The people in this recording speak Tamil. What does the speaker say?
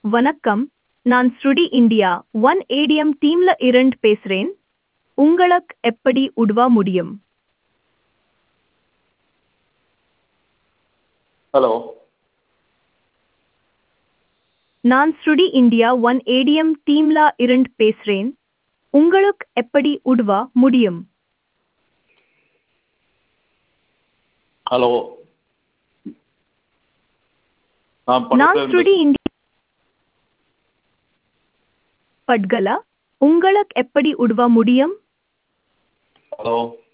வணக்கம் நான் ஸ்ருடி இந்தியா ஒன் ஏடிஎம் டீம்ல இருந்து பேசுறேன் உங்களுக்கு எப்படி உதவ முடியும் ஹலோ நான் ஸ்ருடி இந்தியா ஒன் ஏடிஎம் டீம்ல இருந்து பேசுறேன் உங்களுக்கு எப்படி உதவ முடியும் ஹலோ நான் நான் பக்கத்துல ஸ்ருடி இருந்து இந்தியா பட்கலா உங்களுக்கு எப்படி உதவ முடியும் ஹலோ